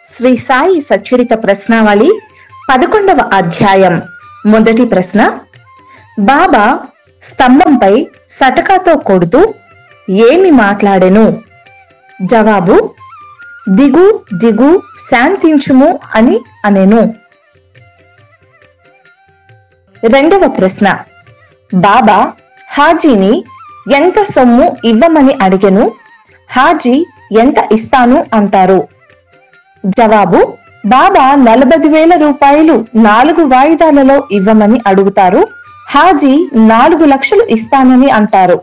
శ్రీ సాయి సచ్చరిత ప్రశ్నావళి పదకొండవ అధ్యాయం మొదటి ప్రశ్న బాబా స్తంభంపై సటకాతో కొడుతూ ఏమి మాట్లాడెను జవాబు దిగు దిగు శాంతించుము అని అనెను రెండవ ప్రశ్న బాబా హాజీని ఎంత సొమ్ము ఇవ్వమని అడిగెను హాజీ ఎంత ఇస్తాను అంటారు జవాబు బాబా నలభై వేల రూపాయలు నాలుగు వాయిదాలలో ఇవ్వమని అడుగుతారు హాజీ నాలుగు లక్షలు ఇస్తానని అంటారు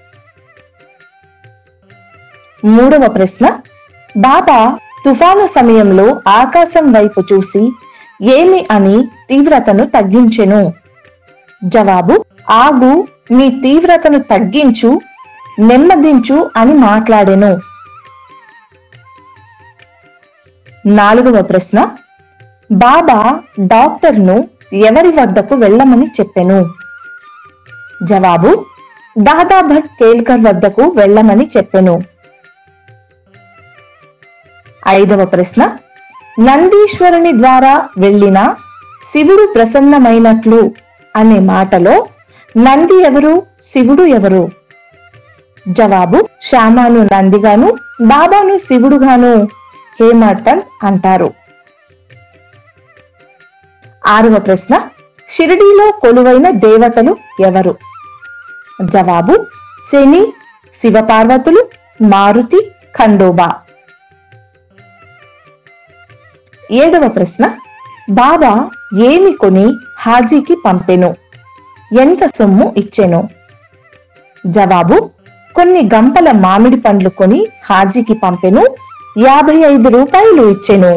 మూడవ ప్రశ్న బాబా తుఫాను సమయంలో ఆకాశం వైపు చూసి ఏమి అని తీవ్రతను తగ్గించెను జవాబు ఆగు నీ తీవ్రతను తగ్గించు నెమ్మదించు అని మాట్లాడెను నాలుగవ ప్రశ్న బాబా డాక్టర్ను ఎవరి వద్దకు వెళ్ళమని చెప్పెను జవాబు దాదా భట్ కేల్కర్ వద్దకు వెళ్ళమని చెప్పెను ఐదవ ప్రశ్న నందీశ్వరుని ద్వారా వెళ్ళిన శివుడు ప్రసన్నమైనట్లు అనే మాటలో నంది ఎవరు శివుడు ఎవరు జవాబు శ్యామాను నందిగాను బాబాను శివుడుగాను హేమర్పంత్ అంటారు ఆరవ ప్రశ్న షిరిడీలో కొలువైన దేవతలు ఎవరు జవాబు శని శివపార్వతులు మారుతి ఖండోబా ఏడవ ప్రశ్న బాబా ఏమి కొని హాజీకి పంపెను ఎంత సొమ్ము ఇచ్చెను జవాబు కొన్ని గంపల మామిడి పండ్లు కొని హాజీకి పంపెను యాభై ఐదు రూపాయలు ఇచ్చెను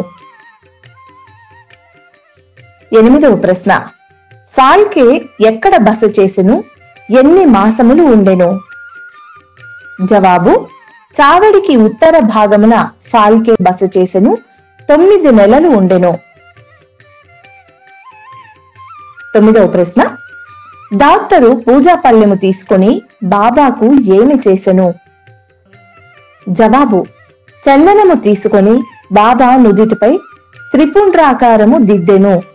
ఎనిమిదవ ప్రశ్న ఫాల్కే ఎక్కడ బస చేసెను ఎన్ని మాసములు ఉండెను జవాబు చావడికి ఉత్తర భాగమున ఫాల్కే బస చేసెను తొమ్మిది నెలలు ఉండెను తొమ్మిదవ ప్రశ్న డాక్టరు పూజా పళ్ళెము తీసుకొని బాబాకు ఏమి చేసెను జవాబు చందనము తీసుకొని బాబా నుదిటిపై త్రిపుండ్రాకారము దిద్దెను